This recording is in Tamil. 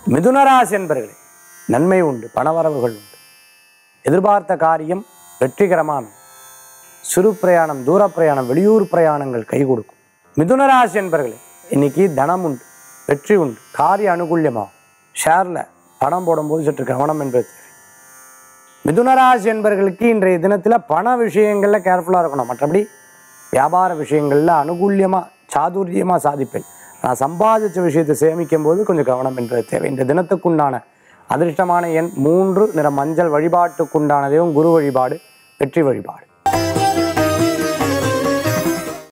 மிதுனராசி என்பர்களே நன்மை உண்டு பணவரவுகள் உண்டு எதிர்பார்த்த காரியம் வெற்றிகரமாக அமையும். சிறு பிரயாணம் தூர பிரயாணம் வெளியூர் பிரயாணங்கள் கை கொடுக்கும் மிதுனராசி என்பர்களே இன்னைக்கு தனம் உண்டு வெற்றி உண்டு காரிய அனுகூல்யமாகும் ஷேரில் பணம் போடும்போது சற்று கவனம் என்பது தேவை மிதுனராசி என்பர்களுக்கு இன்றைய தினத்தில் பண விஷயங்களில் கேர்ஃபுல்லாக இருக்கணும் மற்றபடி வியாபார விஷயங்களில் அனுகூல்யமாக சாதுரியமாக சாதிப்பேன் நான் சம்பாதிச்ச விஷயத்தை சேமிக்கும் போது கொஞ்சம் கவனம் என்பது தேவை இந்த தினத்துக்குண்டான அதிர்ஷ்டமான எண் மூன்று நிற மஞ்சள் வழிபாட்டுக்குண்டானதையும் குரு வழிபாடு வெற்றி வழிபாடு